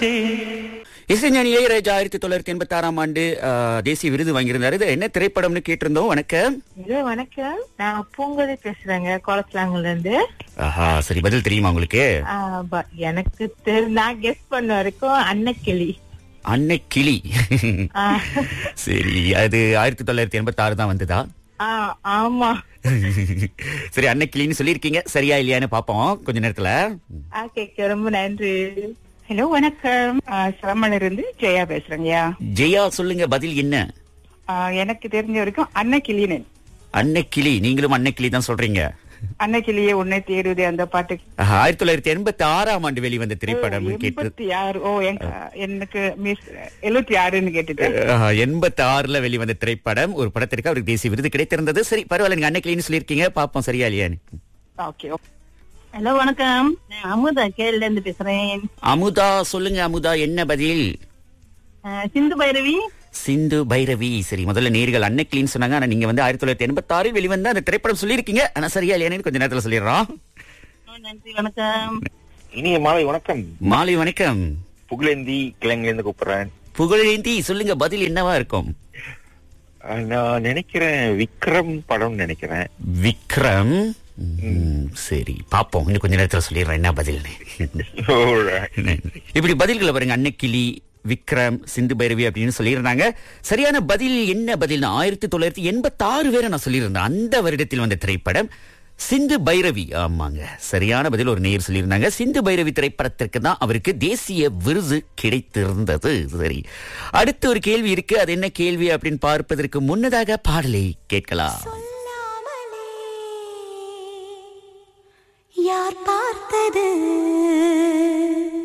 விட்டேன் இசைஞானி இளையராஜா ஆயிரத்தி தொள்ளாயிரத்தி எண்பத்தி ஆறாம் ஆண்டு ஆஹ், தேசிய விருது வாங்கியிருந்தாரு இது என்ன திரைப்படம்னு கேட்டிருந்தோம் வணக்கம் ஹலோ வணக்கம் நான் பூங்கொழி பேசுறேங்க கோலஸ்லாங்கல்ல இருந்து ஆஹா சரி பதில் தெரியுமா உங்களுக்கு ஆ, ப- எனக்கு தெரி நான் கெஸ் பண்ண வரைக்கும் அன்னக்கிளி அன்னை கிளி ஆ, சரி அது ஆயிரத்தி தொள்ளாயிரத்தி எண்பத்தி ஆறு தான் வந்ததா ஆ, ஆமா சரி அன்னை கிளின்னு சொல்லியிருக்கீங்க சரியா இல்லையான்னு பாப்போம் கொஞ்ச நேரத்துல ஓகே ரொம்ப நன்றி ஹலோ வணக்கம் சிரமல இருந்து ஜெயா பேசுறேங்கய்யா ஜெயா சொல்லுங்க பதில் என்ன ஆ, எனக்கு தெரிஞ்ச வரைக்கும் அன்னக்கிளின்னு அன்னை கிளி நீங்களும் அன்னை கிளி தான் சொல்றீங்க அன்னக்கிளியே உன்னை தேடுதே அந்த பாட்டு ஆஹா, ஆயிரத்தி தொள்ளாயிரத்தி எண்பத்தி ஆறாம் ஆண்டு வெளிவந்த திரைப்படம் கேட்டு எண்பத்தி ஆறு ஓ எங்க- எனக்கு மிஸ் எழுபத்தி ஆறுன்னு கேட்டுட்டேன் எண்பத்தி ஆறுல வெளிவந்த திரைப்படம் ஒரு படத்திற்கு அவருக்கு தேசிய விருது கிடைத்திருந்தது சரி பரவாயில்ல நீங்க அன்னை கிளின்னு சொல்லியிருக்கீங்க பாப்போம் சரியா இல்லையான்னு ஓகே ஹலோ வணக்கம் நான் அமுதா கேரள இருந்து பேசுறேன் அமுதா சொல்லுங்க அமுதா என்ன பதில் அஹ், சிந்து பைரவி சிந்து பைரவி சரி முதல்ல நேர்கள் அன்னைக்கிளின்னு சொன்னாங்க ஆனா நீங்க வந்து ஆயிரத்தி தொள்ளாயிரத்தி எண்பத்தி ஆறு வெளிவந்த அந்த திரைப்படம் சொல்லியிருக்கீங்க ஆனா சரியா இல்லையானு கொஞ்ச நேரத்துல சொல்லிடுறோம் ஓ, நன்றி வணக்கம் இனிய மாலை வணக்கம் மாலை வணக்கம் புகழேந்தி கிழங்குல இருந்து கூப்பிடுறேன் புகழேந்தி சொல்லுங்க பதில் என்னவா இருக்கும் அஹ் நான் நினைக்கிறேன் விக்ரம் படம் நினைக்கிறேன் விக்ரம் ம், சரி பாப்போம் இன்னும் கொஞ்ச நேரத்துல சொல்லிடுறேன் என்ன பதில்னு இப்படி பதில்களை பாருங்க அன்னக்கிளி விக்ரம் சிந்து பைரவி அப்படின்னு சொல்லியிருந்தாங்க சரியான பதில் என்ன பதில்னா ஆயிரத்தி தொள்ளாயிரத்தி எண்பத்தி ஆறு வேற நான் சொல்லியிருந்தேன் அந்த வருடத்தில் வந்த திரைப்படம் சிந்து பைரவி ஆமாங்க சரியான பதில் ஒரு நேயர் சொல்லியிருந்தாங்க சிந்து பைரவி திரைப்படத்திற்கு தான் அவருக்கு தேசிய விருது கிடைத்திருந்தது சரி அடுத்து ஒரு கேள்வி இருக்கு அது என்ன கேள்வி அப்படின்னு பார்ப்பதற்கு முன்னதாக பாடலை கேட்கலாம் சொல்லாமலே யார் பார்த்தது